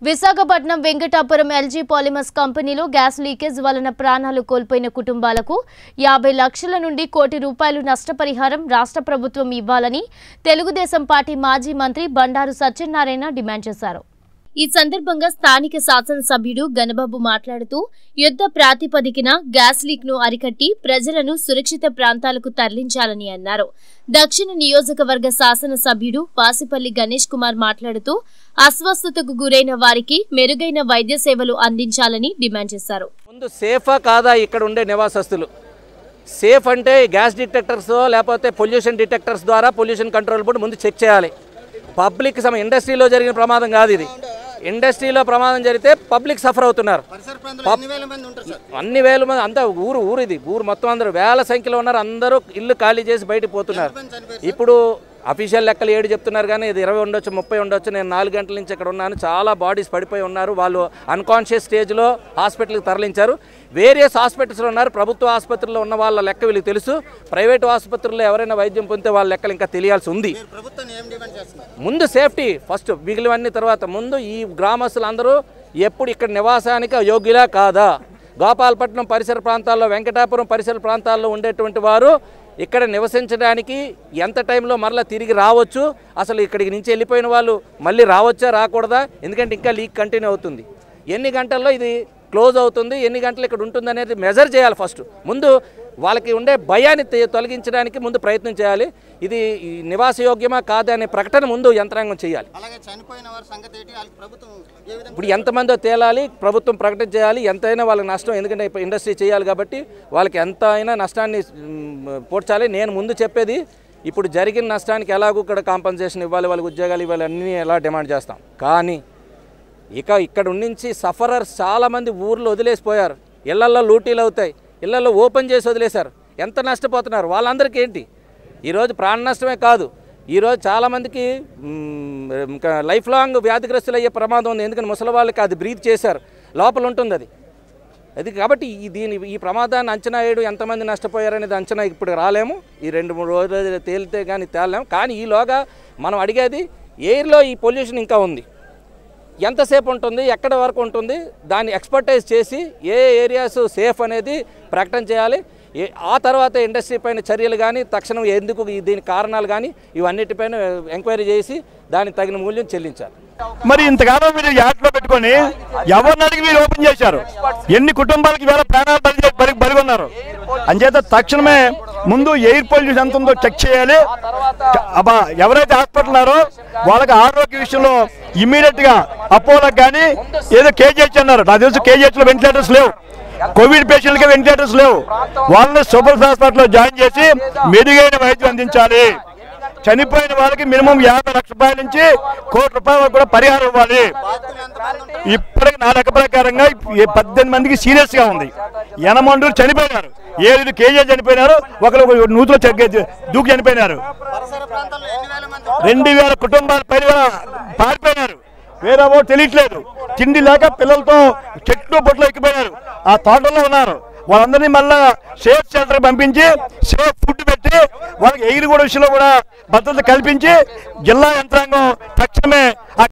Visakhapatnam Venkatapuram LG Polymers కంపెనీలో gas leakage వలన ప్రాణాలు కోల్పోయిన కుటుంబాలకు యాభై లక్షల నుండి కోటి రూపాయలు నష్టపరిహారం రాష్ట్ర ప్రభుత్వం ఇవ్వాలని తెలుగుదేశం పార్టీ మాజీ మంత్రి బండారు సత్యనారాయణ డిమాండ్ చేశారు ఈ సందర్భంగా స్థానిక శాసనసభ్యుడు గణబాబు మాట్లాడుతూ యుద్ధ ప్రాతిపదికన గ్యాస్ లీక్ ను అరికట్టి ప్రజలను సురక్షిత ప్రాంతాలకు తరలించాలని అన్నారు దక్షిణ నియోజకవర్గ శాసనసభ్యుడు పాసిపల్లి గణేష్ కుమార్ మాట్లాడుతూ అస్వస్థతకు గురైన వారికి మెరుగైన వైద్య సేవలు అందించాలని డిమాండ్ చేశారు ముందు సేఫా కాదా ఇక్కడ ఉండే నివాసస్తులు సేఫ్ అంటే గ్యాస్ డిటెక్టర్స్ లేకపోతే పొల్యూషన్ డిటెక్టర్స్ ద్వారా పొల్యూషన్ కంట్రోల్ బోర్డు ముందు చెక్ చేయాలి పబ్లిక్ సమ ఇండస్ట్రీలో జరిగిన ప్రమాదం కాదు ఇది ఇండస్ట్రీలో ప్రమాదం జరిగితే పబ్లిక్ సఫర్ అవుతున్నారు పరిసర ప్రాంతాల్లో ఎన్ని వేల మంది ఉంటారు సార్ అన్ని వేల మంది అంతా ఊరు ఊరు ఇది ఊరు మొత్తం అందరూ వేల సంఖ్యలో ఉన్నారు అందరూ ఇల్లు ఖాళీ చేసి బయటికి పోతున్నారు ఎంతమంది చనిపోయారు ఇప్పుడు అఫీషియల్ లెక్కలు ఏడు చెప్తున్నారు కానీ ఇది ఇరవై ఉండొచ్చు ముప్పై ఉండొచ్చు నేను నాలుగు గంటల నుంచి ఇక్కడ ఉన్నాను చాలా బాడీస్ పడిపోయి ఉన్నారు వాళ్ళు అన్కాన్షియస్ స్టేజ్లో హాస్పిటల్కి తరలించారు వేరియస్ హాస్పిటల్స్లో ఉన్నారు ప్రభుత్వ ఆసుపత్రుల్లో ఉన్న వాళ్ళ లెక్క వీళ్ళకి తెలుసు ప్రైవేటు ఆసుపత్రుల్లో ఎవరైనా వైద్యం పొందితే వాళ్ళ లెక్కలు ఇంకా తెలియాల్సి ఉంది మీరు ప్రభుత్వాన్ని ఏం డిమాండ్ చేస్తున్నారు ముందు సేఫ్టీ ఫస్ట్ మిగిలినవన్నీ తర్వాత ముందు ఈ గ్రామస్తులు అందరూ ఎప్పుడు ఇక్కడ నివాసానికి యోగ్యులా కాదా గోపాలపట్నం పరిసర ప్రాంతాల్లో వెంకటాపురం పరిసర ప్రాంతాల్లో ఉండేటువంటి వారు ఇక్కడ నివసించడానికి ఎంత టైంలో మరలా తిరిగి రావచ్చు అసలు ఇక్కడికి నుంచి వెళ్ళిపోయిన వాళ్ళు మళ్ళీ రావచ్చా రాకూడదా ఎందుకంటే ఇంకా లీక్ కంటిన్యూ అవుతుంది ఎన్ని గంటల్లో ఇది క్లోజ్ అవుతుంది ఎన్ని గంటలు ఇక్కడ ఉంటుంది అనేది మెజర్ చేయాలి ఫస్ట్ ముందు వాళ్ళకి ఉండే భయాన్ని తె- తొలగించడానికి ముందు ప్రయత్నం చేయాలి ఇది ఈ నివాసయోగ్యమా కాదా అనే ప్రకటన ముందు యంత్రాంగం చేయాలి అలాగే చనిపోయిన వారి సంగతి ఏంటి వాళ్ళకి ప్రభుత్వం ఏ విధంగా ఇప్పుడు ఎంతమందో తేలాలి ప్రభుత్వం ప్రకటన చేయాలి ఎంతైనా వాళ్ళకి నష్టం ఎందుకంటే ఇప్పుడు ఇండస్ట్రీ చేయాలి కాబట్టి వాళ్ళకి ఎంత అయినా నష్టాన్ని మ్, పోడ్చాలి నేను ముందు చెప్పేది ఇప్పుడు జరిగిన నష్టానికి ఎలాగో ఇక్కడ కాంపన్సేషన్ ఇవ్వాలి వాళ్ళకి ఉద్యోగాలు ఇవ్వాలి అన్నీ ఎలా డిమాండ్ చేస్తాం కానీ ఇక ఇక్కడ నుంచి సఫరర్స్ చాలామంది ఊర్లో వదిలేసిపోయారు ఇళ్లల్లో లూటీలు అవుతాయి ఇళ్లలో ఓపెన్ చేసి వదిలేశారు ఎంత నష్టపోతున్నారు వాళ్ళందరికీ ఏంటి ఈరోజు ప్రాణ నష్టమే కాదు ఈరోజు చాలామందికి మ్, ఇంకా లైఫ్ లాంగ్ వ్యాధిగ్రస్తులు అయ్యే ప్రమాదం ఉంది ఎందుకంటే ముసలి వాళ్ళకి అది బ్రీత్ చేశారు లోపల ఉంటుంది అది అది కాబట్టి ఈ దీని ఈ ప్రమాదాన్ని అంచనా వేయడం ఎంతమంది నష్టపోయారనేది అంచనా ఇప్పుడు రాలేము ఈ రెండు మూడు రోజులు తేలితే కానీ తేలలేము కానీ ఈలోగా మనం అడిగేది ఎయిర్లో ఈ పొల్యూషన్ ఇంకా ఉంది ఎంతసేపు ఉంటుంది ఎక్కడ వరకు ఉంటుంది దాన్ని ఎక్స్పర్టైజ్ చేసి ఏ ఏరియాస్ సేఫ్ అనేది ప్రకటన చేయాలి ఏ ఆ తర్వాత ఇండస్ట్రీ పైన చర్యలు కానీ తక్షణం ఎందుకు ఈ దీని కారణాలు కానీ ఇవన్నిటిపైన ఎంక్వైరీ చేసి దానికి తగిన మూల్యం చెల్లించాలి మరి ఇంతకాలం మీరు యాడ్లో పెట్టుకొని ఎవరిని అడిగి మీరు ఓపెన్ చేశారు ఎన్ని కుటుంబాలకి వేల ప్రాణాలు బలి చే- బలి బలిగొన్నారు అంచేత తక్షణమే ముందు ఎయిర్ పొల్యూషన్ ఎంత ఉందో చెక్ చేయాలి అబ్బా ఎవరైతే హాస్పిటల్ ఉన్నారో వాళ్ళకి ఆరోగ్య విషయంలో ఇమీడియట్ గా అపోలోకి కానీ ఏదో కేజీహెచ్ అన్నారు నాకు తెలుసు కేజీహెచ్ లో వెంటిలేటర్స్ లేవు కోవిడ్ పేషెంట్లకి వెంటిలేటర్స్ లేవు వాళ్ళని సూపర్ హాస్పిటల్లో జాయిన్ చేసి మెరుగైన వైద్యం అందించాలి చనిపోయిన వాళ్ళకి మినిమం యాభై లక్షల రూపాయల నుంచి కోటి రూపాయల వరకు కూడా పరిహారం ఇవ్వాలి బాధితులు ఎంతమంది ఉంటారు ఇప్పటికి నా లెక్క ప్రకారంగా ఈ పద్దెనిమిది మందికి సీరియస్ గా ఉంది ఎనమండూరు చనిపోయినారు ఏడు కేజీ చనిపోయినారు ఒకరు ఒక నూతులో చెక్క- దూకి చనిపోయినారు పరిసర ప్రాంతాల్లో ఎన్ని వేల మంది ఉంటారు రెండు వేల కుటుంబాల పైన పారిపోయినారు వేరే వాడు తెలియట్లేదు తిండి లేక పిల్లలతో చెట్లు బొట్లు ఎక్కిపోయినారు ఆ తోటలో ఉన్నారు వాళ్ళందరినీ మళ్ళా సేఫ్ సెంటర్ పంపించి సేఫ్ ఫుడ్ పెట్టి వాళ్ళకి ఎయిర్ కూడా విషయంలో కూడా భద్రత కల్పించి జిల్లా యంత్రాంగం తక్షణమే ఆ